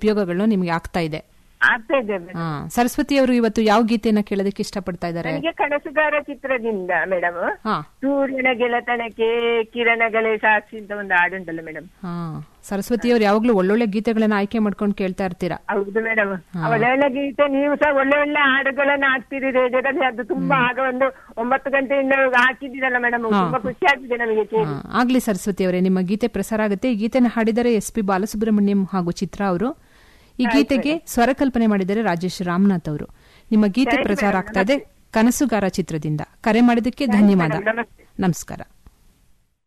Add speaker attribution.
Speaker 1: ಉಪಯೋಗಗಳು ನಿಮ್ಗೆ ಆಗ್ತಾ ಇದೆ
Speaker 2: ಆಗ್ತಾ ಇದೆ ಮೇಡಮ್
Speaker 1: ಹಾ ಸರಸ್ವತಿ ಅವರು ಇವತ್ತು ಯಾವ ಗೀತೆಯನ್ನ ಕೇಳೋದಕ್ಕೆ ಇಷ್ಟಪಡ್ತಾ ಇದ್ದಾರೆ
Speaker 2: ನನಗೆ ಕನಸುಗಾರ ಚಿತ್ರದಿಂದ ಮೇಡಮ್
Speaker 1: ಹಾ
Speaker 2: ಸೂರ್ಯನ ಗೆಳತನಕ್ಕೆ ಕಿರಣಗಳೇ ಸಾಕ್ಷಿ ಅಂತ ಒಂದು ಹಾಡುಂಟಲ್ಲ ಮೇಡಮ್
Speaker 1: ಹಾ ಸರಸ್ವತಿ ಅವ್ರು ಯಾವಾಗ್ಲೂ ಒಳ್ಳೊಳ್ಳೆ ಗೀತೆಗಳನ್ನ ಆಯ್ಕೆ ಮಾಡ್ಕೊಂಡು ಕೇಳ್ತಾ ಇರ್ತೀರಾ
Speaker 2: ಹೌದು ಮೇಡಮ್ ಒಳ್ಳೆ ಒಳ್ಳೆ ಗೀತೆ ನೀವು ಸಹ ಒಳ್ಳೆ ಒಳ್ಳೆ ಹಾಡುಗಳನ್ನ ಹಾಕ್ತೀರಿ ರೇಡಿಯೋದಲ್ಲಿ ಅದು ತುಂಬಾ ಆಗ ಒಂದು ಒಂಬತ್ತು ಗಂಟೆಯಿಂದ ಹಾಕಿದ್ದೀರಲ್ಲ ಮೇಡಮ್ ತುಂಬಾ ಖುಷಿ ಆಗ್ತಿದೆ ನಮಗೆ ಕೇಳಿ
Speaker 1: ಹಾ, ಆಗ್ಲಿ ಸರಸ್ವತಿ ಅವರೇ ನಿಮ್ಮ ಗೀತೆ ಪ್ರಸಾರ ಆಗುತ್ತೆ ಈ ಗೀತೆನ ಹಾಡಿದರೆ ಎಸ್ ಪಿ ಬಾಲಸುಬ್ರಹ್ಮಣ್ಯಂ ಹಾಗೂ ಚಿತ್ರ ಅವರು ಈ ಗೀತೆಗೆ ಸ್ವರಕಲ್ಪನೆ ಮಾಡಿದರೆ ರಾಜೇಶ್ ರಾಮನಾಥ್ ಅವರು ನಿಮ್ಮ ಗೀತೆ ಪ್ರಸಾರ ಆಗ್ತಾ ಇದೆ ಕನಸುಗಾರ ಚಿತ್ರದಿಂದ ಕರೆ ಮಾಡಿದ್ದಕ್ಕೆ ಧನ್ಯವಾದ
Speaker 2: ನಮಸ್ತೆ
Speaker 1: ನಮಸ್ಕಾರ